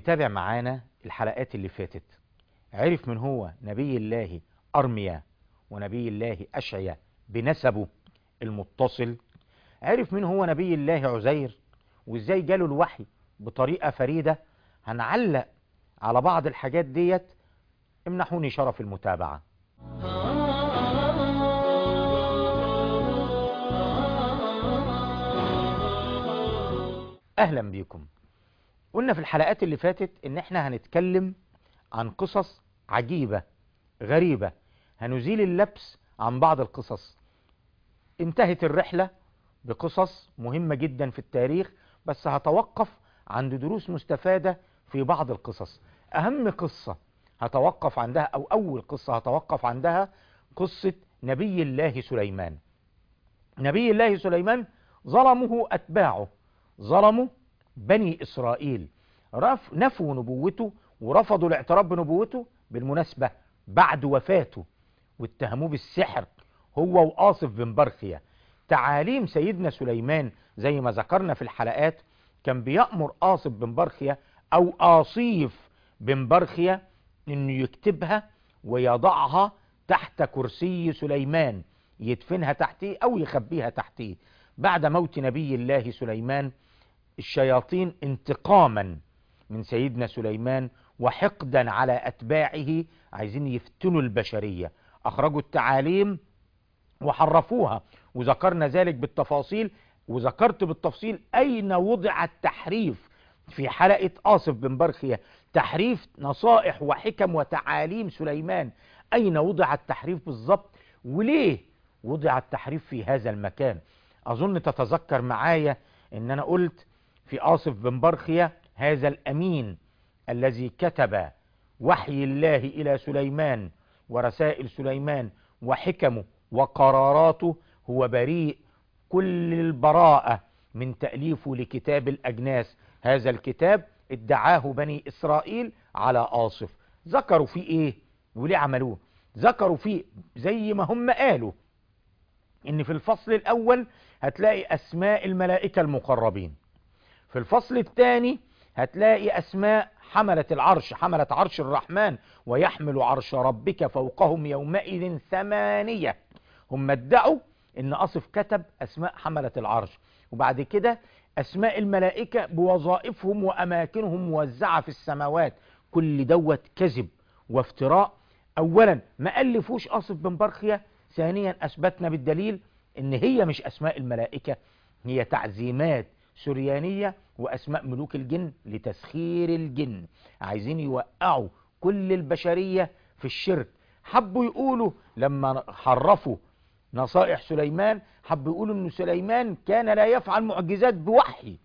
تابع معانا الحلقات اللي فاتت عرف من هو نبي الله أرميا ونبي الله أشعيا بنسبه المتصل عرف من هو نبي الله عزير وازاي جاله الوحي بطريقة فريدة هنعلق على بعض الحاجات ديت امنحوني شرف المتابعة اهلا بيكم قلنا في الحلقات اللي فاتت ان احنا هنتكلم عن قصص عجيبة غريبة هنزيل اللبس عن بعض القصص انتهت الرحلة بقصص مهمة جدا في التاريخ بس هتوقف عند دروس مستفادة في بعض القصص اهم قصة هتوقف عندها او اول قصة هتوقف عندها قصة نبي الله سليمان نبي الله سليمان ظلمه اتباعه ظلموا بني اسرائيل رف نفوا نبوته ورفضوا الاعتراف بنبوته بالمناسبة بعد وفاته واتهموه بالسحر هو وآصف بن برخية تعاليم سيدنا سليمان زي ما ذكرنا في الحلقات كان بيأمر آصف بن برخية أو آصيف بن برخية إنه يكتبها ويضعها تحت كرسي سليمان يدفنها تحتيه أو يخبيها تحتيه بعد موت نبي الله سليمان الشياطين انتقاما من سيدنا سليمان وحقدا على أتباعه عايزين يفتنوا البشرية أخرجوا التعاليم وحرفوها وذكرنا ذلك بالتفاصيل وذكرت بالتفصيل أين وضع التحريف في حلقة آصف بن برخية تحريف نصائح وحكم وتعاليم سليمان أين وضع التحريف بالضبط وليه وضع التحريف في هذا المكان أظن تتذكر معايا أن أنا قلت في آصف بن برخية هذا الأمين الذي كتب وحي الله إلى سليمان ورسائل سليمان وحكمه وقراراته هو بريء كل البراءة من تأليفه لكتاب الأجناس هذا الكتاب ادعاه بني إسرائيل على آصف ذكروا فيه إيه وليه عملوه ذكروا فيه زي ما هم قالوا إن في الفصل الأول هتلاقي أسماء الملائكة المقربين في الفصل الثاني هتلاقي أسماء حملة العرش حملة عرش الرحمن ويحمل عرش ربك فوقهم يومئذ ثمانية هم ادعوا ان أصف كتب أسماء حملة العرش وبعد كده أسماء الملائكة بوظائفهم وأماكنهم موزعة في السماوات كل دوت كذب وافتراء أولا ما ألفوش أصف بن برخية ثانيا أثبتنا بالدليل ان هي مش أسماء الملائكة هي تعزيمات سريانية وأسماء ملوك الجن لتسخير الجن عايزين يوقعوا كل البشرية في الشرك حبوا يقولوا لما حرفوا نصائح سليمان حبوا يقولوا أن سليمان كان لا يفعل معجزات بوحي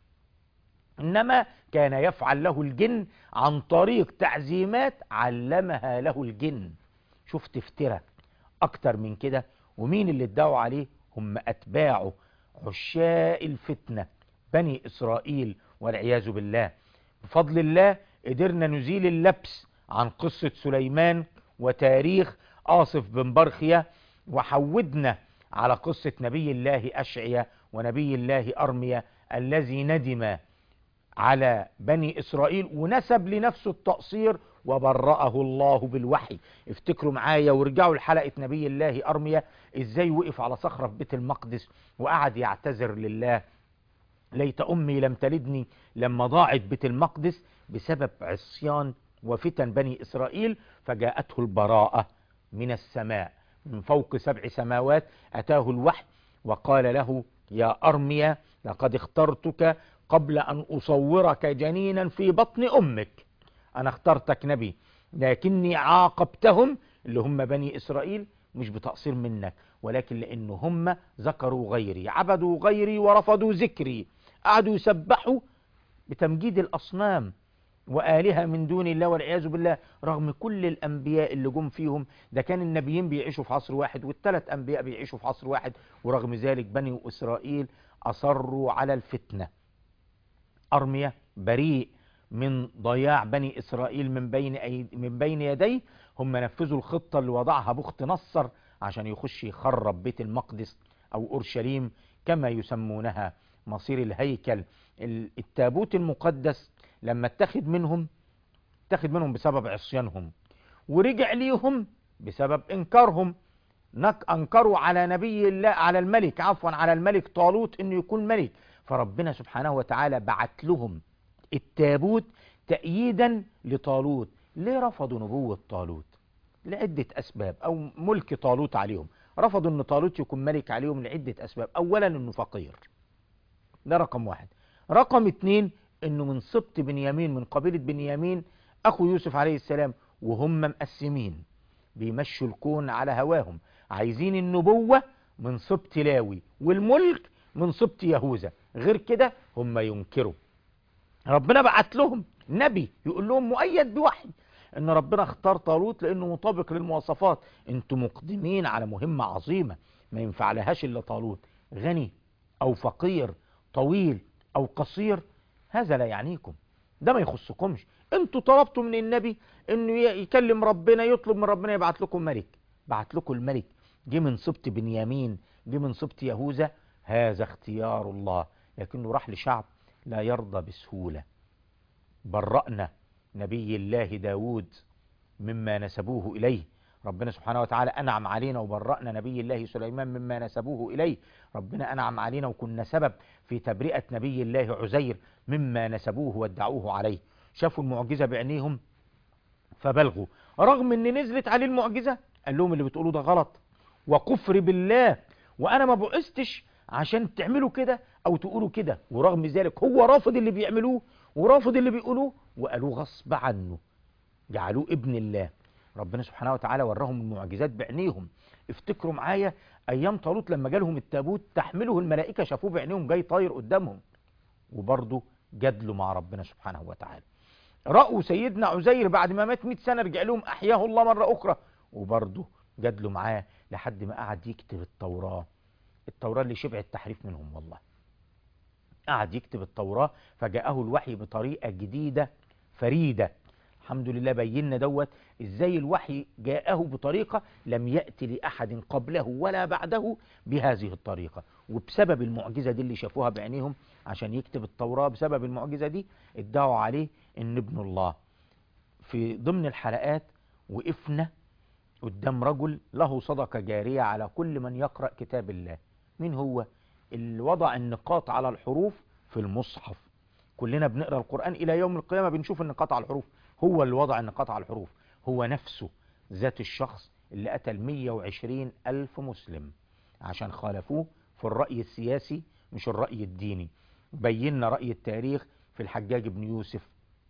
إنما كان يفعل له الجن عن طريق تعزيمات علمها له الجن شفت افترى أكتر من كده ومين اللي ادعوا عليه هم أتباعه عشاء الفتنة بني إسرائيل والعياذ بالله بفضل الله قدرنا نزيل اللبس عن قصة سليمان وتاريخ آصف بن برخية وحودنا على قصة نبي الله أشعيا ونبي الله أرميا الذي ندم على بني إسرائيل ونسب لنفسه التقصير وبرأه الله بالوحي افتكروا معايا ورجعوا لحلقة نبي الله أرميا ازاي وقف على صخرة في بيت المقدس وقعد يعتذر لله ليت أمي لم تلدني لما ضاعت بيت المقدس بسبب عصيان وفتن بني إسرائيل فجاءته البراءة من السماء من فوق سبع سماوات أتاه الوحي وقال له يا أرميا لقد اخترتك قبل أن أصورك جنينا في بطن أمك أنا اخترتك نبي لكني عاقبتهم اللي هم بني إسرائيل مش بتقصير منك ولكن لأن هم ذكروا غيري عبدوا غيري ورفضوا ذكري قعدوا يسبحوا بتمجيد الأصنام وآلهة من دون الله والعياذ بالله رغم كل الأنبياء اللي جم فيهم ده كان النبيين بيعيشوا في عصر واحد والثلاث أنبياء بيعيشوا في عصر واحد ورغم ذلك بني إسرائيل أصروا على الفتنة أرميا بريء من ضياع بني إسرائيل من بين, أي من بين يديه هم نفذوا الخطة اللي وضعها بخت نصر عشان يخش يخرب بيت المقدس أو أورشليم كما يسمونها مصير الهيكل التابوت المقدس لما اتخذ منهم اتخذ منهم بسبب عصيانهم ورجع ليهم بسبب انكارهم نك انكروا على نبي الله على الملك عفوا على الملك طالوت انه يكون ملك فربنا سبحانه وتعالى بعت لهم التابوت تأييدا لطالوت ليه رفضوا نبوة طالوت لعدة أسباب أو ملك طالوت عليهم رفضوا أن طالوت يكون ملك عليهم لعدة أسباب أولا أنه فقير ده رقم واحد رقم اتنين أنه من سبط بنيامين من قبيلة بنيامين أخو يوسف عليه السلام وهم مقسمين بيمشوا الكون على هواهم عايزين النبوة من سبط لاوي والملك من سبط يهوذا غير كده هم ينكروا ربنا بعت لهم نبي يقول لهم مؤيد بوحي ان ربنا اختار طالوت لانه مطابق للمواصفات انتوا مقدمين على مهمة عظيمة ما ينفع لهاش الا طالوت غني او فقير طويل او قصير هذا لا يعنيكم ده ما يخصكمش انتوا طلبتوا من النبي انه يكلم ربنا يطلب من ربنا يبعت لكم ملك بعت لكم الملك جه من سبط بنيامين جه من سبط يهوذا هذا اختيار الله لكنه راح لشعب لا يرضى بسهولة برأنا نبي الله داود مما نسبوه إليه ربنا سبحانه وتعالى أنعم علينا وبرأنا نبي الله سليمان مما نسبوه إليه ربنا أنعم علينا وكنا سبب في تبرئة نبي الله عزير مما نسبوه وادعوه عليه شافوا المعجزة بعينيهم فبلغوا رغم ان نزلت عليه المعجزة قال لهم اللي بتقولوه ده غلط وكفر بالله وانا ما بعثتش عشان تعملوا كده او تقولوا كده ورغم ذلك هو رافض اللي بيعملوه ورافض اللي بيقولوه وقالوه غصب عنه جعلوه ابن الله ربنا سبحانه وتعالى وراهم المعجزات بعينيهم افتكروا معايا ايام طالوت لما جالهم التابوت تحمله الملائكة شافوه بعينيهم جاي طاير قدامهم وبرضه جدلوا مع ربنا سبحانه وتعالى رأوا سيدنا عزير بعد ما مات 100 سنة رجع لهم أحياه الله مرة أخرى وبرضه جدلوا معاه لحد ما قعد يكتب التوراة التوراة اللي شبع التحريف منهم والله قعد يكتب التوراة فجاءه الوحي بطريقة جديدة فريدة الحمد لله بينا دوت ازاي الوحي جاءه بطريقة لم يأتي لأحد قبله ولا بعده بهذه الطريقة وبسبب المعجزة دي اللي شافوها بعينيهم عشان يكتب التوراة بسبب المعجزة دي ادعوا عليه ان ابن الله في ضمن الحلقات وقفنا قدام رجل له صدقة جارية على كل من يقرأ كتاب الله مين هو اللي وضع النقاط على الحروف في المصحف كلنا بنقرأ القرآن إلى يوم القيامة بنشوف النقاط على الحروف هو اللي وضع النقاط على الحروف هو نفسه ذات الشخص اللي قتل 120 ألف مسلم عشان خالفوه في الرأي السياسي مش الرأي الديني بينا رأي التاريخ في الحجاج بن يوسف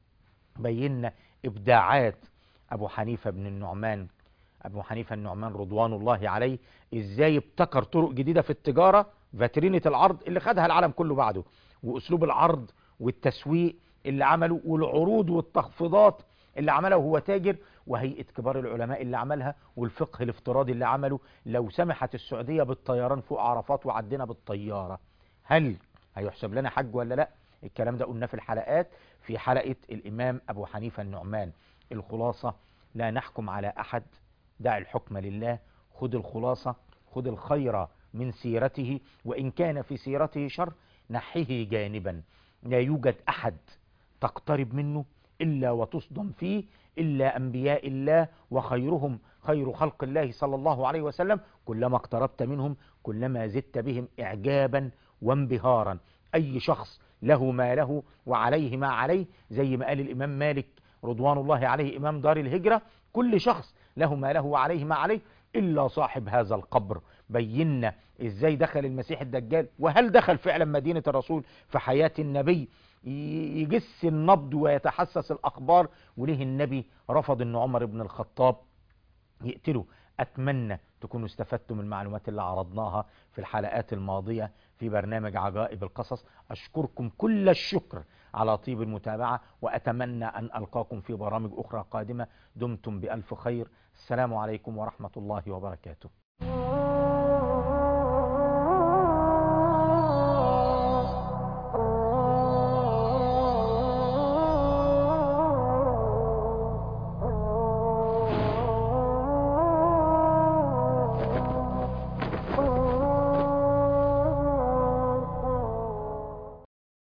بينا إبداعات أبو حنيفة بن النعمان أبو حنيفة النعمان رضوان الله عليه إزاي ابتكر طرق جديدة في التجارة فاترينة العرض اللي خدها العالم كله بعده وأسلوب العرض والتسويق اللي عمله والعروض والتخفيضات اللي عمله هو تاجر وهيئة كبار العلماء اللي عملها والفقه الافتراضي اللي عمله لو سمحت السعودية بالطيران فوق عرفات وعدنا بالطيارة هل هيحسب لنا حج ولا لا الكلام ده قلنا في الحلقات في حلقة الإمام أبو حنيفة النعمان الخلاصة لا نحكم على أحد دع الحكم لله خذ الخلاصة خذ الخير من سيرته وإن كان في سيرته شر نحيه جانبا لا يوجد أحد تقترب منه إلا وتصدم فيه إلا أنبياء الله وخيرهم خير خلق الله صلى الله عليه وسلم كلما اقتربت منهم كلما زدت بهم إعجابا وانبهارا أي شخص له ما له وعليه ما عليه زي ما قال الإمام مالك رضوان الله عليه إمام دار الهجرة كل شخص له ما له وعليه ما عليه إلا صاحب هذا القبر بينا إزاي دخل المسيح الدجال وهل دخل فعلا مدينة الرسول في حياة النبي يجس النبض ويتحسس الأخبار وليه النبي رفض أن عمر بن الخطاب يقتله أتمنى تكونوا استفدتم من المعلومات اللي عرضناها في الحلقات الماضية في برنامج عجائب القصص أشكركم كل الشكر على طيب المتابعة وأتمنى أن ألقاكم في برامج أخرى قادمة دمتم بألف خير السلام عليكم ورحمة الله وبركاته